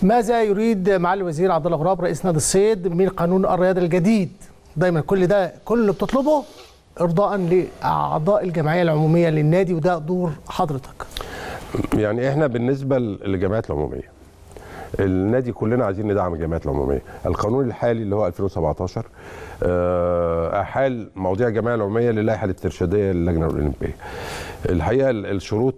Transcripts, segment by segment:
ماذا يريد معالي الوزير عبد الله غراب رئيس نادي الصيد من قانون الرياضه الجديد دايما كل ده كل اللي بتطلبه ارضاء لاعضاء الجمعيه العموميه للنادي وده دور حضرتك يعني احنا بالنسبه للجمعيات العموميه النادي كلنا عايزين ندعم الجمعيات العموميه القانون الحالي اللي هو 2017 آه، احال مواضيع الجمعيه العموميه للائحه الاسترشاديه للجنه الاولمبيه الحقيقه الشروط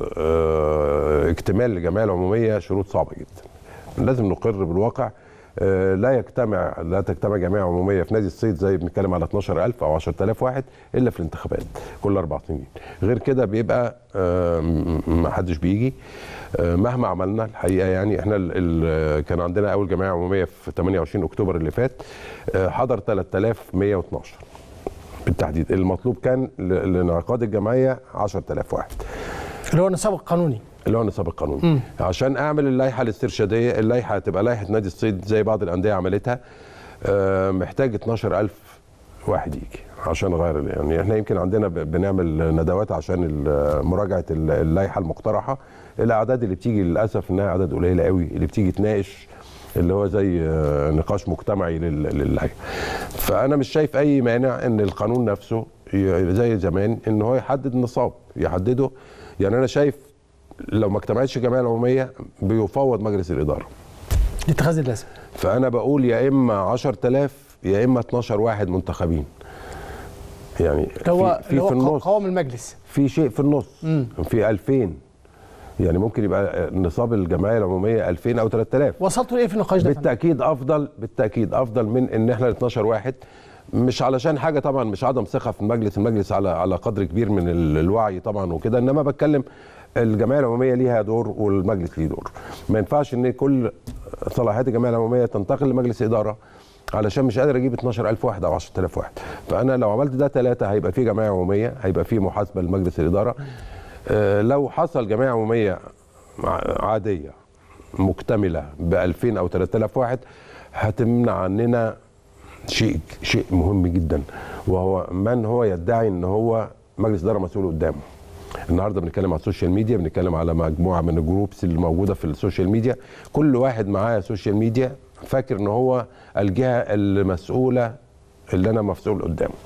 آه، اكتمال الجمعيه العموميه شروط صعبه جدا لازم نقر بالواقع آه، لا يجتمع لا تجتمع جمعيه عموميه في نادي الصيد زي بنتكلم على 12000 او 10000 واحد الا في الانتخابات كل اربع سنين غير كده بيبقى آه، م- ما حدش بيجي آه، مهما عملنا الحقيقه يعني احنا ال ال كان عندنا اول جمعيه عموميه في 28 اكتوبر اللي فات آه، حضر 3112 بالتحديد المطلوب كان ل- لانعقاد الجمعيه 10000 واحد اللي هو النصاب القانوني اللي هو النصاب القانوني عشان اعمل اللائحه الاسترشاديه اللائحه هتبقى لائحه نادي الصيد زي بعض الانديه عملتها آه، محتاج 12000 واحد يجي عشان اغير يعني احنا يمكن عندنا ب- بنعمل ندوات عشان ال- مراجعه ال- اللائحه المقترحه الاعداد اللي بتيجي للاسف انها اعداد قليله قوي اللي بتيجي تناقش اللي هو زي آه، نقاش مجتمعي لل- للائحه فانا مش شايف اي مانع ان القانون نفسه ي- زي زمان ان هو يحدد النصاب يحدده يعني انا شايف لو ما اجتمعتش الجمعيه العموميه بيفوض مجلس الاداره لاتخاذ اللازم فانا بقول يا اما 10000 يا اما 12 واحد منتخبين يعني اللي هو في, اللي في, هو في النص قوام المجلس في شيء في النص في 2000 يعني ممكن يبقى نصاب الجمعيه العموميه 2000 او 3000 وصلتوا لايه في النقاش ده يا فندم؟ بالتاكيد افضل بالتاكيد افضل من ان احنا 12 واحد مش علشان حاجه طبعا مش عدم ثقه في المجلس المجلس على على قدر كبير من ال- الوعي طبعا وكده انما بتكلم الجمعيه العموميه ليها دور والمجلس ليه دور ما ينفعش ان كل صلاحيات الجمعيه العموميه تنتقل لمجلس اداره علشان مش قادر اجيب 12000 واحد او 10000 واحد فانا لو عملت ده ثلاثه هيبقى في جمعيه عموميه هيبقى في محاسبه لمجلس الاداره آه، لو حصل جمعيه عموميه ع- عاديه مكتمله ب 2000 او 3000 واحد هتمنع عننا شيء شيء مهم جدا وهو من هو يدعي ان هو مجلس اداره مسؤول قدامه النهارده بنتكلم على السوشيال ميديا بنتكلم على مجموعه من الجروبس اللي موجوده في السوشيال ميديا كل واحد معاه سوشيال ميديا فاكر ان هو الجهه المسؤوله اللي انا مسؤول قدامه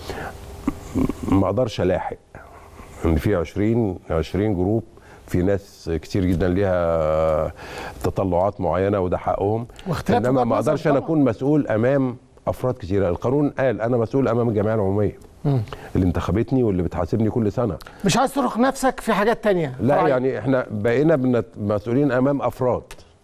ما اقدرش الاحق ان في 20 20 جروب في ناس كتير جدا ليها تطلعات معينه وده حقهم واختلاف انما وجهات ما نظر اقدرش انا طبعاً. اكون مسؤول امام افراد كتيره القانون قال انا مسؤول امام الجمعيه العموميه اللي انتخبتني واللي بتحاسبني كل سنه مش عايز ترهق نفسك في حاجات تانية لا فرعية. يعني احنا بقينا بنت- مسؤولين امام افراد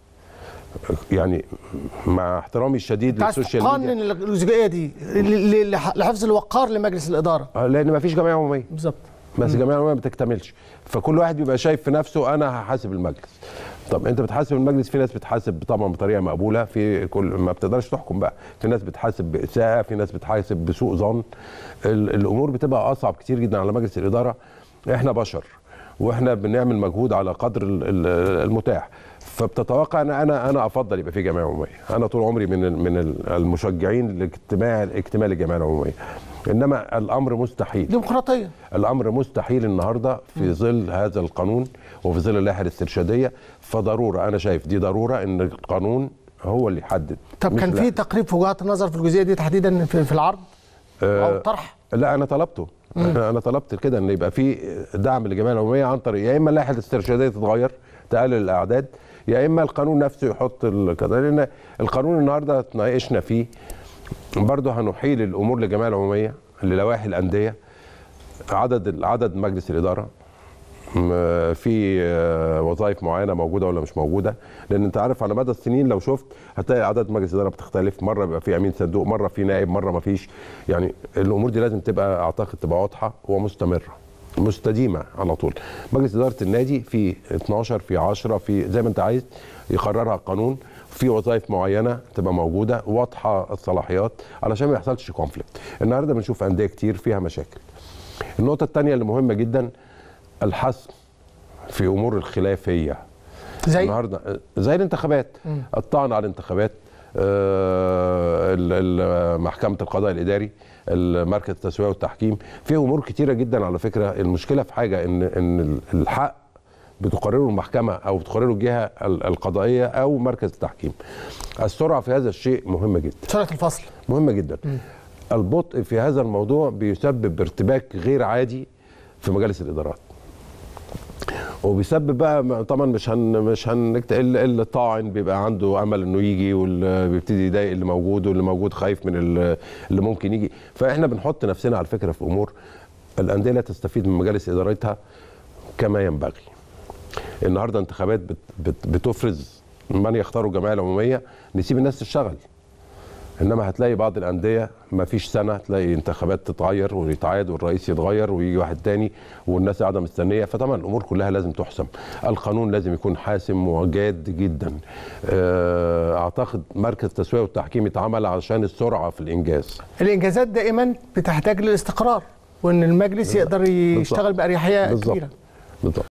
يعني مع احترامي الشديد انت عايز للسوشيال تقنن ميديا الجزئيه دي ل- ل- لح- لحفظ الوقار لمجلس الاداره آه، لان ما فيش جمعيه عموميه بالظبط بس الجمعيه العموميه ما بتكتملش فكل واحد بيبقى شايف في نفسه انا هحاسب المجلس طب انت بتحاسب المجلس في ناس بتحاسب طبعا بطريقه مقبوله في كل ما بتقدرش تحكم بقى في ناس بتحاسب باساءه في ناس بتحاسب بسوء ظن ال- الامور بتبقى اصعب كتير جدا على مجلس الاداره احنا بشر واحنا بنعمل مجهود على قدر ال- ال- المتاح فبتتوقع ان انا انا افضل يبقى في جمعيه عموميه انا طول عمري من ال- من ال- المشجعين لاجتماع اكتمال الجمعيه العموميه انما الامر مستحيل ديمقراطيه الامر مستحيل النهارده في ظل هذا القانون وفي ظل اللائحه الاسترشاديه فضروره انا شايف دي ضروره ان القانون هو اللي يحدد طب مش كان لا. في تقريب في وجهات النظر في الجزئيه دي تحديدا في, في العرض او آه، الطرح لا انا طلبته انا طلبت كده ان يبقى في دعم للجمعيه العموميه عن طريق يا اما اللائحه الاسترشاديه تتغير تقلل الاعداد يا اما القانون نفسه يحط ال- كده لان القانون النهارده اتناقشنا فيه برضه هنحيل الامور للجمعيه العموميه للوائح الانديه عدد عدد مجلس الاداره م- في آه، وظائف معينه موجوده ولا مش موجوده لان انت عارف على مدى السنين لو شفت هتلاقي عدد مجلس الاداره بتختلف مره بيبقى في امين صندوق مره في نائب مره ما فيش يعني الامور دي لازم تبقى اعتقد تبقى واضحه ومستمره مستديمه على طول مجلس اداره النادي في 12 في 10 في زي ما انت عايز يقررها القانون في وظائف معينه تبقى موجوده واضحه الصلاحيات علشان ما يحصلش كونفليكت النهارده بنشوف انديه كتير فيها مشاكل النقطه الثانيه اللي مهمه جدا الحسم في امور الخلافيه زي النهارده زي الانتخابات الطعن على الانتخابات آه، ال- ال- محكمه القضاء الاداري مركز التسويه والتحكيم في امور كتيره جدا على فكره المشكله في حاجه ان ان الحق بتقرره المحكمه او بتقرره الجهه ال- القضائيه او مركز التحكيم السرعه في هذا الشيء مهمه جدا سرعه الفصل مهمه جدا البطء في هذا الموضوع بيسبب ارتباك غير عادي في مجالس الادارات وبيسبب بقى طبعا مش هن مش هنكت ال- الطاعن بيبقى عنده امل انه يجي واللي بيبتدي يضايق اللي موجود واللي موجود خايف من ال- اللي ممكن يجي فاحنا بنحط نفسنا على فكره في امور الانديه لا تستفيد من مجالس ادارتها كما ينبغي النهارده انتخابات بت بت بتفرز من يختاروا الجمعيه العموميه نسيب الناس تشتغل انما هتلاقي بعض الانديه ما فيش سنه تلاقي انتخابات تتغير ويتعاد والرئيس يتغير ويجي واحد تاني والناس قاعده مستنيه فطبعا الامور كلها لازم تحسم القانون لازم يكون حاسم وجاد جدا آه، اعتقد مركز التسويه والتحكيم اتعمل عشان السرعه في الانجاز الانجازات دائما بتحتاج للاستقرار وان المجلس يقدر يشتغل باريحيه بالظبط كبيره بالظبط